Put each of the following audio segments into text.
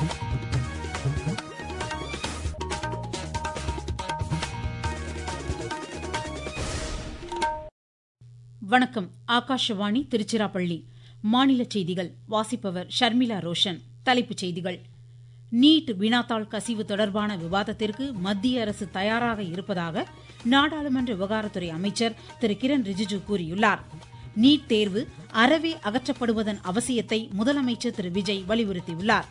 வணக்கம் ஆகாஷவாணி திருச்சிராப்பள்ளி மாநில செய்திகள் வாசிப்பவர் ஷர்மிளா ரோஷன் தலைப்புச் செய்திகள் நீட் வினாத்தாள் கசிவு தொடர்பான விவாதத்திற்கு மத்திய அரசு தயாராக இருப்பதாக நாடாளுமன்ற விவகாரத்துறை அமைச்சர் திரு கிரண் ரிஜிஜு கூறியுள்ளார் நீட் தேர்வு அறவே அகற்றப்படுவதன் அவசியத்தை முதலமைச்சர் திரு விஜய் வலியுறுத்தியுள்ளார்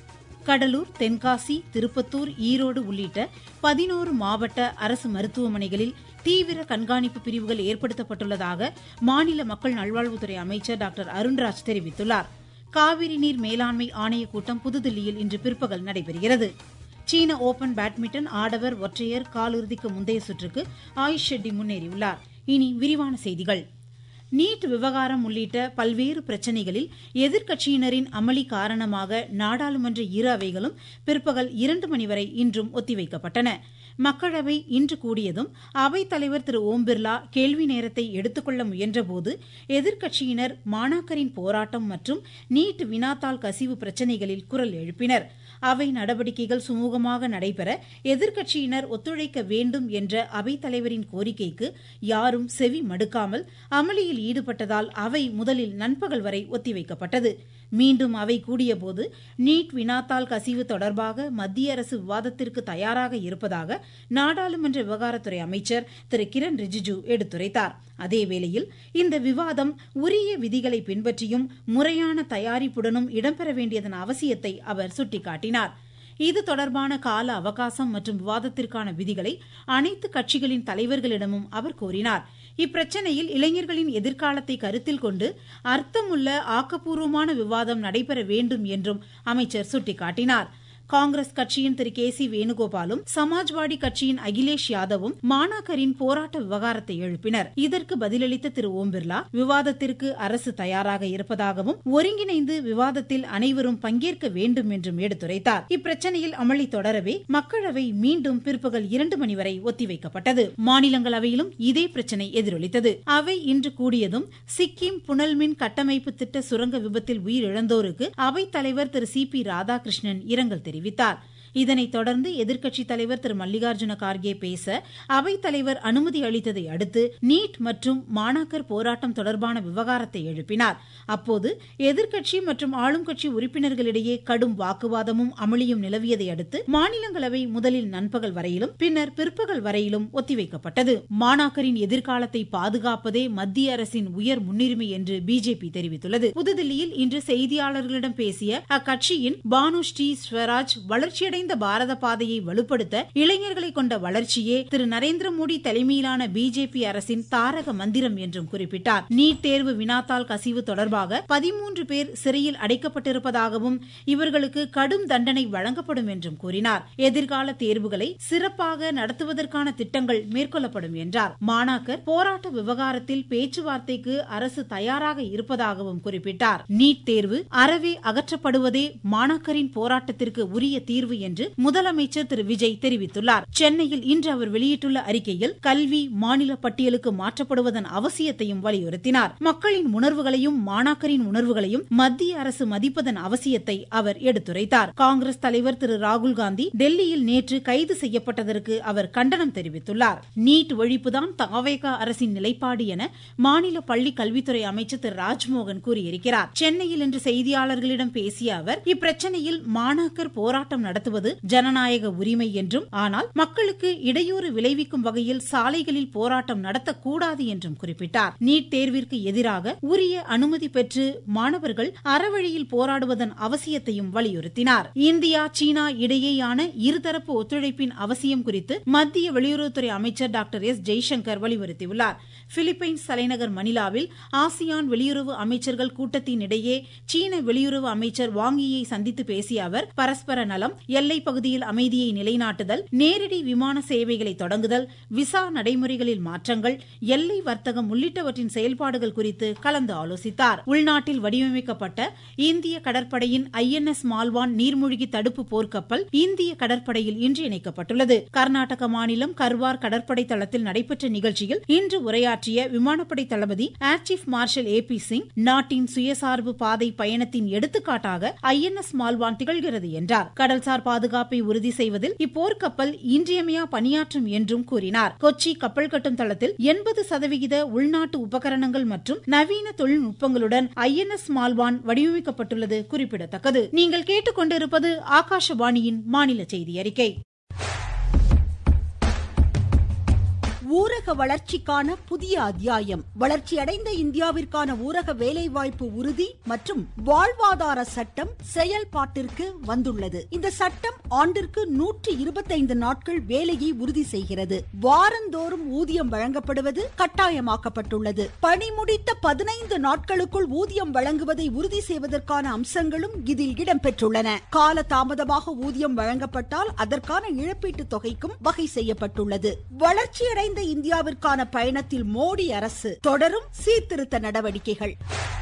கடலூர் தென்காசி திருப்பத்தூர் ஈரோடு உள்ளிட்ட பதினோரு மாவட்ட அரசு மருத்துவமனைகளில் தீவிர கண்காணிப்பு பிரிவுகள் ஏற்படுத்தப்பட்டுள்ளதாக மாநில மக்கள் நல்வாழ்வுத்துறை அமைச்சர் டாக்டர் அருண்ராஜ் தெரிவித்துள்ளார் காவிரி நீர் மேலாண்மை ஆணையக் கூட்டம் புதுதில்லியில் இன்று பிற்பகல் நடைபெறுகிறது சீன ஓபன் பேட்மிண்டன் ஆடவர் ஒற்றையர் காலிறுதிக்கு முந்தைய சுற்றுக்கு ஆயுஷ் ஷெட்டி முன்னேறியுள்ளார் இனி விரிவான செய்திகள் நீட் விவகாரம் உள்ளிட்ட பல்வேறு பிரச்சினைகளில் எதிர்க்கட்சியினரின் அமளி காரணமாக நாடாளுமன்ற இரு அவைகளும் பிற்பகல் இரண்டு மணி வரை இன்றும் ஒத்திவைக்கப்பட்டன மக்களவை இன்று கூடியதும் அவைத் தலைவர் திரு ஓம் பிர்லா கேள்வி நேரத்தை எடுத்துக்கொள்ள முயன்றபோது எதிர்க்கட்சியினர் மாணாக்கரின் போராட்டம் மற்றும் நீட் வினாத்தாள் கசிவு பிரச்சினைகளில் குரல் எழுப்பினர் அவை நடவடிக்கைகள் சுமூகமாக நடைபெற எதிர்க்கட்சியினர் ஒத்துழைக்க வேண்டும் என்ற அவைத் தலைவரின் கோரிக்கைக்கு யாரும் செவி மடுக்காமல் அமளியில் ஈடுபட்டதால் அவை முதலில் நண்பகல் வரை ஒத்திவைக்கப்பட்டது மீண்டும் அவை கூடியபோது நீட் வினாத்தாள் கசிவு தொடர்பாக மத்திய அரசு விவாதத்திற்கு தயாராக இருப்பதாக நாடாளுமன்ற விவகாரத்துறை அமைச்சர் திரு கிரண் ரிஜிஜு எடுத்துரைத்தார் அதேவேளையில் இந்த விவாதம் உரிய விதிகளை பின்பற்றியும் முறையான தயாரிப்புடனும் இடம்பெற வேண்டியதன் அவசியத்தை அவர் சுட்டிக்காட்டினார் இது தொடர்பான கால அவகாசம் மற்றும் விவாதத்திற்கான விதிகளை அனைத்து கட்சிகளின் தலைவர்களிடமும் அவர் கோரினார் இப்பிரச்சனையில் இளைஞர்களின் எதிர்காலத்தை கருத்தில் கொண்டு அர்த்தமுள்ள ஆக்கப்பூர்வமான விவாதம் நடைபெற வேண்டும் என்றும் அமைச்சர் சுட்டிக்காட்டினார் காங்கிரஸ் கட்சியின் திரு கே சி வேணுகோபாலும் சமாஜ்வாடி கட்சியின் அகிலேஷ் யாதவும் மாணாக்கரின் போராட்ட விவகாரத்தை எழுப்பினர் இதற்கு பதிலளித்த திரு ஓம் பிர்லா விவாதத்திற்கு அரசு தயாராக இருப்பதாகவும் ஒருங்கிணைந்து விவாதத்தில் அனைவரும் பங்கேற்க வேண்டும் என்றும் எடுத்துரைத்தார் இப்பிரச்சனையில் அமளி தொடரவே மக்களவை மீண்டும் பிற்பகல் இரண்டு மணி வரை ஒத்திவைக்கப்பட்டது மாநிலங்களவையிலும் இதே பிரச்சனை எதிரொலித்தது அவை இன்று கூடியதும் சிக்கிம் புனல்மின் கட்டமைப்பு திட்ட சுரங்க விபத்தில் உயிரிழந்தோருக்கு அவைத் தலைவர் திரு சி பி ராதாகிருஷ்ணன் இரங்கல் தெரிவித்தார் இதனைத் தொடர்ந்து எதிர்க்கட்சித் தலைவர் திரு மல்லிகார்ஜுன கார்கே பேச அவைத் தலைவர் அனுமதி அளித்ததை அடுத்து நீட் மற்றும் மாணாக்கர் போராட்டம் தொடர்பான விவகாரத்தை எழுப்பினார் அப்போது எதிர்க்கட்சி மற்றும் ஆளும் கட்சி உறுப்பினர்களிடையே கடும் வாக்குவாதமும் அமளியும் நிலவியதை அடுத்து மாநிலங்களவை முதலில் நண்பகல் வரையிலும் பின்னர் பிற்பகல் வரையிலும் ஒத்திவைக்கப்பட்டது மாணாக்கரின் எதிர்காலத்தை பாதுகாப்பதே மத்திய அரசின் உயர் முன்னுரிமை என்று பிஜேபி தெரிவித்துள்ளது புதுதில்லியில் இன்று செய்தியாளர்களிடம் பேசிய அக்கட்சியின் பானு ஸ்ரீ ஸ்வராஜ் வளர்ச்சியடைந்த பாரத பாதையை வலுப்படுத்த இளைஞர்களை கொண்ட வளர்ச்சியே திரு நரேந்திர மோடி தலைமையிலான பிஜேபி அரசின் தாரக மந்திரம் என்றும் குறிப்பிட்டார் நீட் தேர்வு வினாத்தாள் கசிவு தொடர்பாக பதிமூன்று பேர் சிறையில் அடைக்கப்பட்டிருப்பதாகவும் இவர்களுக்கு கடும் தண்டனை வழங்கப்படும் என்றும் கூறினார் எதிர்கால தேர்வுகளை சிறப்பாக நடத்துவதற்கான திட்டங்கள் மேற்கொள்ளப்படும் என்றார் மாணாக்கர் போராட்ட விவகாரத்தில் பேச்சுவார்த்தைக்கு அரசு தயாராக இருப்பதாகவும் குறிப்பிட்டார் நீட் தேர்வு அறவே அகற்றப்படுவதே மாணாக்கரின் போராட்டத்திற்கு உரிய தீர்வு என்று முதலமைச்சர் திரு விஜய் தெரிவித்துள்ளார் சென்னையில் இன்று அவர் வெளியிட்டுள்ள அறிக்கையில் கல்வி மாநில பட்டியலுக்கு மாற்றப்படுவதன் அவசியத்தையும் வலியுறுத்தினார் மக்களின் உணர்வுகளையும் மாணாக்கரின் உணர்வுகளையும் மத்திய அரசு மதிப்பதன் அவசியத்தை அவர் எடுத்துரைத்தார் காங்கிரஸ் தலைவர் திரு ராகுல் காந்தி டெல்லியில் நேற்று கைது செய்யப்பட்டதற்கு அவர் கண்டனம் தெரிவித்துள்ளார் நீட் ஒழிப்புதான் தாவேகா அரசின் நிலைப்பாடு என மாநில பள்ளி கல்வித்துறை அமைச்சர் திரு ராஜ்மோகன் கூறியிருக்கிறார் சென்னையில் இன்று செய்தியாளர்களிடம் பேசிய அவர் இப்பிரச்சனையில் மாணாக்கர் போராட்டம் நடத்துவது ஜனநாயக உரிமை என்றும் ஆனால் மக்களுக்கு இடையூறு விளைவிக்கும் வகையில் சாலைகளில் போராட்டம் நடத்தக்கூடாது என்றும் குறிப்பிட்டார் நீட் தேர்விற்கு எதிராக உரிய அனுமதி பெற்று மாணவர்கள் அறவழியில் போராடுவதன் அவசியத்தையும் வலியுறுத்தினார் இந்தியா சீனா இடையேயான இருதரப்பு ஒத்துழைப்பின் அவசியம் குறித்து மத்திய வெளியுறவுத்துறை அமைச்சர் டாக்டர் எஸ் ஜெய்சங்கர் வலியுறுத்தியுள்ளார் பிலிப்பைன்ஸ் தலைநகர் மணிலாவில் ஆசியான் வெளியுறவு அமைச்சர்கள் கூட்டத்தின் இடையே சீன வெளியுறவு அமைச்சர் வாங்கியை சந்தித்து பேசிய அவர் பரஸ்பர நலம் எல்லைப் பகுதியில் அமைதியை நிலைநாட்டுதல் நேரடி விமான சேவைகளை தொடங்குதல் விசா நடைமுறைகளில் மாற்றங்கள் எல்லை வர்த்தகம் உள்ளிட்டவற்றின் செயல்பாடுகள் குறித்து கலந்து ஆலோசித்தார் உள்நாட்டில் வடிவமைக்கப்பட்ட இந்திய கடற்படையின் ஐஎன்எஸ் மால்வான் நீர்மூழ்கி தடுப்பு போர்க்கப்பல் இந்திய கடற்படையில் இன்று இணைக்கப்பட்டுள்ளது கர்நாடக மாநிலம் கர்வார் கடற்படை தளத்தில் நடைபெற்ற நிகழ்ச்சியில் இன்று உரையாற்றிய விமானப்படை தளபதி air chief marshal A P Singh நாட்டின் சுயசார்பு பாதை பயணத்தின் எடுத்துக்காட்டாக ஐஎன்எஸ் மால்வான் திகழ்கிறது என்றார் கடல்சார் பாதுகாப்பை உறுதி செய்வதில் இப்போர்க்கப்பல் இன்றியமையா பணியாற்றும் என்றும் கூறினார் கொச்சி கப்பல் கட்டும் தளத்தில் எண்பது சதவிகித உள்நாட்டு உபகரணங்கள் மற்றும் நவீன தொழில்நுட்பங்களுடன் ஐஎன்எஸ் மால்வான் வடிவமைக்கப்பட்டுள்ளது குறிப்பிடத்தக்கது நீங்கள் கேட்டுக்கொண்டிருப்பது ஆகாஷவாணியின் மாநில செய்தி அறிக்கை ஊரக வளர்ச்சிக்கான புதிய அத்தியாயம் வளர்ச்சியடைந்த இந்தியாவிற்கான ஊரக வேலைவாய்ப்பு உறுதி மற்றும் வாழ்வாதார சட்டம் செயல்பாட்டிற்கு வந்துள்ளது இந்த சட்டம் ஆண்டிற்கு நூற்றி இருபத்தைந்து நாட்கள் வேலையை உறுதி செய்கிறது வாரந்தோறும் ஊதியம் வழங்கப்படுவது கட்டாயமாக்கப்பட்டுள்ளது பணி முடித்த பதினைந்து நாட்களுக்குள் ஊதியம் வழங்குவதை உறுதி செய்வதற்கான அம்சங்களும் இதில் இடம்பெற்றுள்ளன கால தாமதமாக ஊதியம் வழங்கப்பட்டால் அதற்கான இழப்பீட்டுத் தொகைக்கும் வகை செய்யப்பட்டுள்ளது வளர்ச்சியடைந்த இந்தியாவிற்கான பயணத்தில் மோடி அரசு தொடரும் சீர்திருத்த நடவடிக்கைகள்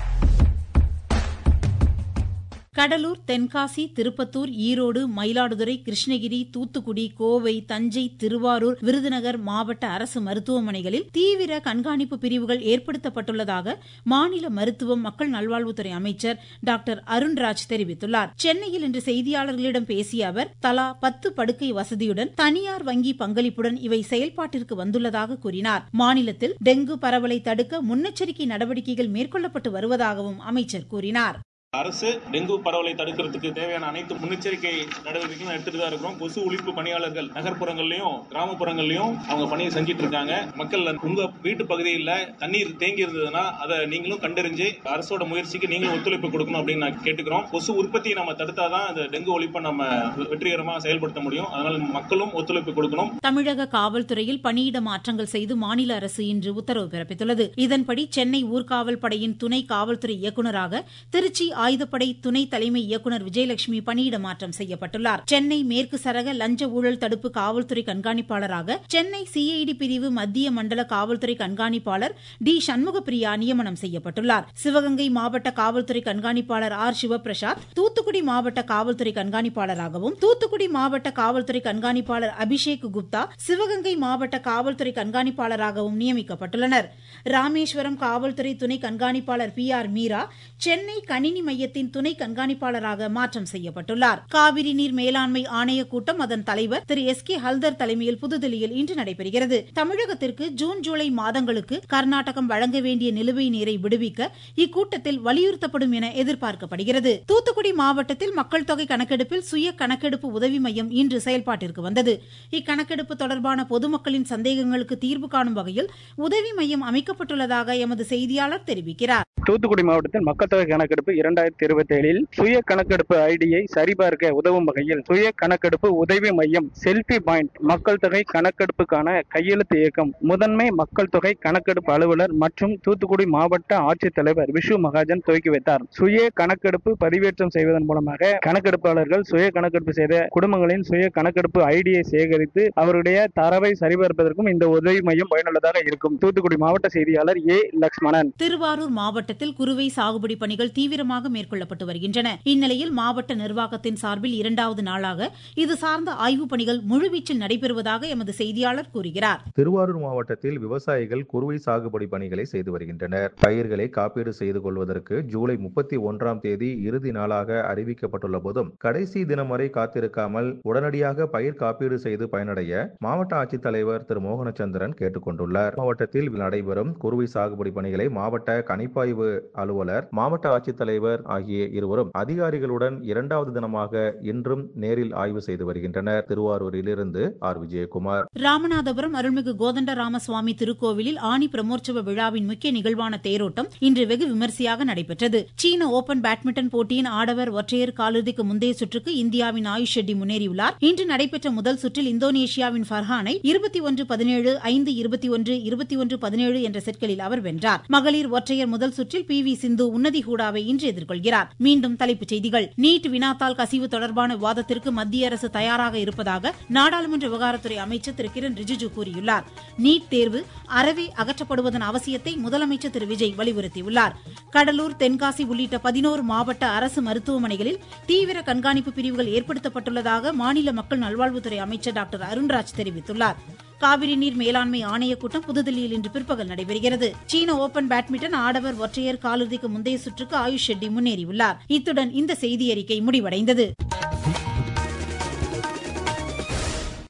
கடலூர் தென்காசி திருப்பத்தூர் ஈரோடு மயிலாடுதுறை கிருஷ்ணகிரி தூத்துக்குடி கோவை தஞ்சை திருவாரூர் விருதுநகர் மாவட்ட அரசு மருத்துவமனைகளில் தீவிர கண்காணிப்பு பிரிவுகள் ஏற்படுத்தப்பட்டுள்ளதாக மாநில மருத்துவம் மக்கள் நல்வாழ்வுத்துறை அமைச்சர் டாக்டர் அருண்ராஜ் தெரிவித்துள்ளார் சென்னையில் இன்று செய்தியாளர்களிடம் பேசிய அவர் தலா பத்து படுக்கை வசதியுடன் தனியார் வங்கி பங்களிப்புடன் இவை செயல்பாட்டிற்கு வந்துள்ளதாக கூறினார் மாநிலத்தில் டெங்கு பரவலை தடுக்க முன்னெச்சரிக்கை நடவடிக்கைகள் மேற்கொள்ளப்பட்டு வருவதாகவும் அமைச்சர் கூறினார் அரசு டெங்கு பரவலை தடுக்கிறதுக்கு தேவையான அனைத்து முன்னெச்சரிக்கை நடவடிக்கைகளும் எடுத்துட்டு தான் இருக்கிறோம் கொசு ஒழிப்பு பணியாளர்கள் நகர்ப்புறங்கள்லயும் கிராமப்புறங்கள்லயும் அவங்க பணியை செஞ்சிட்டு இருக்காங்க மக்கள் உங்க வீட்டு பகுதியில் தண்ணீர் தேங்கி இருந்ததுன்னா அதை நீங்களும் கண்டறிஞ்சு அரசோட முயற்சிக்கு நீங்களும் ஒத்துழைப்பு கொடுக்கணும் அப்படின்னு நான் கேட்டுக்கிறோம் கொசு உற்பத்தியை நம்ம தடுத்தாதான் இந்த டெங்கு ஒழிப்பை நம்ம வெற்றிகரமாக செயல்படுத்த முடியும் அதனால மக்களும் ஒத்துழைப்பு கொடுக்கணும் தமிழக காவல்துறையில் பணியிட மாற்றங்கள் செய்து மாநில அரசு இன்று உத்தரவு பிறப்பித்துள்ளது இதன்படி சென்னை ஊர்காவல் படையின் துணை காவல்துறை இயக்குநராக திருச்சி ஆயுதப்படை துணை தலைமை இயக்குநர் விஜயலட்சுமி பணியிட மாற்றம் செய்யப்பட்டுள்ளார் சென்னை மேற்கு சரக லஞ்ச ஊழல் தடுப்பு காவல்துறை கண்காணிப்பாளராக சென்னை சிஐடி பிரிவு மத்திய மண்டல காவல்துறை கண்காணிப்பாளர் டி சண்முகப்பிரியா நியமனம் செய்யப்பட்டுள்ளார் சிவகங்கை மாவட்ட காவல்துறை கண்காணிப்பாளர் ஆர் சிவபிரசாத் தூத்துக்குடி மாவட்ட காவல்துறை கண்காணிப்பாளராகவும் தூத்துக்குடி மாவட்ட காவல்துறை கண்காணிப்பாளர் அபிஷேக் குப்தா சிவகங்கை மாவட்ட காவல்துறை கண்காணிப்பாளராகவும் நியமிக்கப்பட்டுள்ளனர் ராமேஸ்வரம் காவல்துறை துணை கண்காணிப்பாளர் பி ஆர் மீரா சென்னை கணினி மையத்தின் துணை கண்காணிப்பாளராக மாற்றம் செய்யப்பட்டுள்ளார் காவிரி நீர் மேலாண்மை ஆணைய கூட்டம் அதன் தலைவர் திரு எஸ் கே ஹல்தர் தலைமையில் புதுதில்லியில் இன்று நடைபெறுகிறது தமிழகத்திற்கு ஜூன் ஜூலை மாதங்களுக்கு கர்நாடகம் வழங்க வேண்டிய நிலுவை நீரை விடுவிக்க இக்கூட்டத்தில் வலியுறுத்தப்படும் என எதிர்பார்க்கப்படுகிறது தூத்துக்குடி மாவட்டத்தில் மக்கள் தொகை கணக்கெடுப்பில் சுய கணக்கெடுப்பு உதவி மையம் இன்று செயல்பாட்டிற்கு வந்தது இக்கணக்கெடுப்பு தொடர்பான பொதுமக்களின் சந்தேகங்களுக்கு தீர்வு காணும் வகையில் உதவி மையம் அமைக்கப்பட்டுள்ளதாக எமது செய்தியாளர் தெரிவிக்கிறார் தூத்துக்குடி மாவட்டத்தில் மக்கள் தொகை கணக்கெடுப்பு இரண்டாயிரத்தி இருபத்தி ஏழில் சுய கணக்கெடுப்பு ஐடியை சரிபார்க்க உதவும் வகையில் சுய கணக்கெடுப்பு உதவி மையம் செல்பி பாயிண்ட் மக்கள் தொகை கணக்கெடுப்புக்கான கையெழுத்து இயக்கம் முதன்மை மக்கள் தொகை கணக்கெடுப்பு அலுவலர் மற்றும் தூத்துக்குடி மாவட்ட ஆட்சித்தலைவர் விஷு மகாஜன் துவக்கி வைத்தார் சுய கணக்கெடுப்பு பதிவேற்றம் செய்வதன் மூலமாக கணக்கெடுப்பாளர்கள் சுய கணக்கெடுப்பு செய்த குடும்பங்களின் சுய கணக்கெடுப்பு ஐடியை சேகரித்து அவருடைய தரவை சரிபார்ப்பதற்கும் இந்த உதவி மையம் பயனுள்ளதாக இருக்கும் தூத்துக்குடி மாவட்ட செய்தியாளர் ஏ லக்ஷ்மணன் திருவாரூர் மாவட்டத்தில் குறுவை சாகுபடி பணிகள் தீவிரமாக மேற்கொள்ளப்பட்டு வருகின்றன இந்நிலையில் மாவட்ட நிர்வாகத்தின் சார்பில் இரண்டாவது நாளாக இது சார்ந்த ஆய்வுப் பணிகள் முழுவீச்சில் நடைபெறுவதாக எமது செய்தியாளர் கூறுகிறார் திருவாரூர் மாவட்டத்தில் விவசாயிகள் குறுவை சாகுபடி பணிகளை செய்து வருகின்றனர் பயிர்களை காப்பீடு செய்து கொள்வதற்கு ஜூலை முப்பத்தி ஒன்றாம் தேதி இறுதி நாளாக அறிவிக்கப்பட்டுள்ள போதும் கடைசி தினம் வரை காத்திருக்காமல் உடனடியாக பயிர் காப்பீடு செய்து பயனடைய மாவட்ட ஆட்சித்தலைவர் திரு மோகனச்சந்திரன் கேட்டுக் கொண்டுள்ளார் மாவட்டத்தில் நடைபெறும் குறுவை சாகுபடி பணிகளை மாவட்ட கணிப்பாய்வு அலுவலர் மாவட்ட ஆட்சித்தலைவர் ஆகிய இருவரும் அதிகாரிகளுடன் இரண்டாவது தினமாக இன்றும் நேரில் ஆய்வு செய்து வருகின்றனர் திருவாரூரிலிருந்து ஆர் விஜயகுமார் ராமநாதபுரம் அருள்மிகு கோதண்ட ராமசுவாமி திருக்கோவிலில் ஆணி பிரமோற்சவ விழாவின் முக்கிய நிகழ்வான தேரோட்டம் இன்று வெகு விமரிசையாக நடைபெற்றது சீன ஓபன் பேட்மிண்டன் போட்டியின் ஆடவர் ஒற்றையர் காலிறுதிக்கு முந்தைய சுற்றுக்கு இந்தியாவின் ஆயுஷ் ஷெட்டி முன்னேறியுள்ளார் இன்று நடைபெற்ற முதல் சுற்றில் இந்தோனேஷியாவின் ஃபர்ஹானை இருபத்தி ஒன்று பதினேழு ஐந்து இருபத்தி ஒன்று இருபத்தி ஒன்று பதினேழு என்ற செட்களில் அவர் வென்றார் மகளிர் ஒற்றையர் முதல் சுற்றில் பி வி சிந்து உன்னதி ஹூடாவை இன்று எதிர்கொள்கிறார் எதிர்கொள்கிறார் மீண்டும் தலைப்புச் செய்திகள் நீட் வினாத்தாள் கசிவு தொடர்பான விவாதத்திற்கு மத்திய அரசு தயாராக இருப்பதாக நாடாளுமன்ற விவகாரத்துறை அமைச்சர் திரு கிரண் ரிஜிஜு கூறியுள்ளார் நீட் தேர்வு அறவே அகற்றப்படுவதன் அவசியத்தை முதலமைச்சர் திரு விஜய் வலியுறுத்தியுள்ளார் கடலூர் தென்காசி உள்ளிட்ட பதினோரு மாவட்ட அரசு மருத்துவமனைகளில் தீவிர கண்காணிப்பு பிரிவுகள் ஏற்படுத்தப்பட்டுள்ளதாக மாநில மக்கள் நல்வாழ்வுத்துறை அமைச்சர் டாக்டர் அருண்ராஜ் தெரிவித்துள்ளார் காவிரி நீர் மேலாண்மை ஆணையக் கூட்டம் புதுதில்லியில் இன்று பிற்பகல் நடைபெறுகிறது சீன ஓபன் பேட்மிண்டன் ஆடவர் ஒற்றையர் காலிறுதிக்கு முந்தைய சுற்றுக்கு ஆயுஷ் ஷெட்டி முன்னேறியுள்ளார் இத்துடன் இந்த செய்தியறிக்கை முடிவடைந்தது